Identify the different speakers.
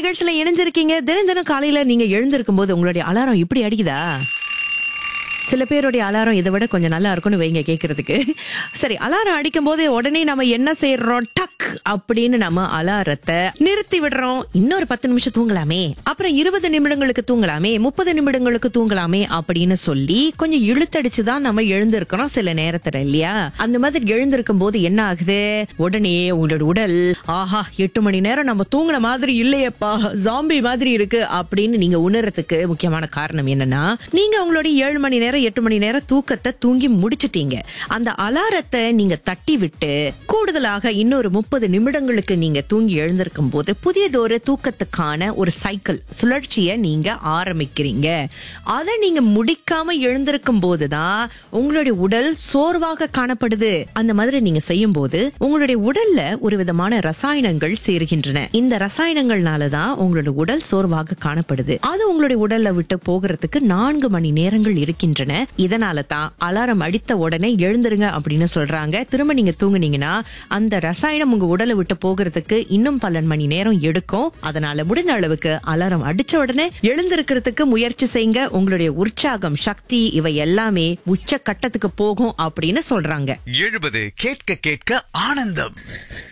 Speaker 1: நிகழ்ச்சியில இணைஞ்சிருக்கீங்க தினம் தினம் காலையில நீங்க எழுந்திருக்கும் போது உங்களுடைய அலாரம் இப்படி அடிக்குதா சில பேருடைய அலாரம் இதை விட கொஞ்சம் நல்லா இருக்கும்னு வைங்க கேட்கறதுக்கு சரி அலாரம் அடிக்கும் போது உடனே நம்ம என்ன செய்யறோம் டக் அப்படின்னு நம்ம அலாரத்தை நிறுத்தி விடுறோம் இன்னொரு பத்து நிமிஷம் தூங்கலாமே அப்புறம் இருபது நிமிடங்களுக்கு தூங்கலாமே முப்பது நிமிடங்களுக்கு தூங்கலாமே அப்படின்னு சொல்லி கொஞ்சம் இழுத்தடிச்சு தான் நம்ம எழுந்திருக்கிறோம் சில நேரத்துல இல்லையா அந்த மாதிரி எழுந்திருக்கும் போது என்ன ஆகுது உடனே உங்களோட உடல் ஆஹா எட்டு மணி நேரம் நம்ம தூங்குன மாதிரி இல்லையப்பா ஜாம்பி மாதிரி இருக்கு அப்படின்னு நீங்க உணர்றதுக்கு முக்கியமான காரணம் என்னன்னா நீங்க உங்களுடைய ஏழு மணி நேரம் எட்டு மணி நேரம் தூக்கத்தை தூங்கி முடிச்சிட்டீங்க அந்த அலாரத்தை நீங்க தட்டி விட்டு கூடுதலாக இன்னொரு முப்பது நிமிடங்களுக்கு நீங்க தூங்கி எழுந்திருக்கும் போது புதியதொரு தூக்கத்துக்கான ஒரு சைக்கிள் சுழற்சியை நீங்க ஆரம்பிக்கிறீங்க அதை நீங்க முடிக்காம எழுந்திருக்கும் போதுதான் உங்களுடைய உடல் சோர்வாக காணப்படுது அந்த மாதிரி நீங்க செய்யும் போது உங்களுடைய உடல்ல ஒரு விதமான ரசாயனங்கள் சேருகின்றன இந்த ரசாயனங்கள்னாலதான் உங்களோட உடல் சோர்வாக காணப்படுது அது உங்களுடைய உடல்ல விட்டு போகிறதுக்கு நான்கு மணி நேரங்கள் இருக்கின்றன இதனால தான் அலாரம் அடித்த உடனே எழுந்துருங்க அப்படின்னு சொல்றாங்க திரும்ப நீங்க தூங்குனீங்கன்னா அந்த ரசாயனம் உங்க உடலை விட்டு போகிறதுக்கு இன்னும் பல மணி நேரம் எடுக்கும் அதனால முடிந்த அளவுக்கு அலாரம் அடிச்ச உடனே எழுந்திருக்கிறதுக்கு முயற்சி செய்யுங்க உங்களுடைய உற்சாகம் சக்தி இவை எல்லாமே உச்ச கட்டத்துக்கு போகும் அப்படின்னு சொல்றாங்க
Speaker 2: எழுபது கேட்க கேட்க ஆனந்தம்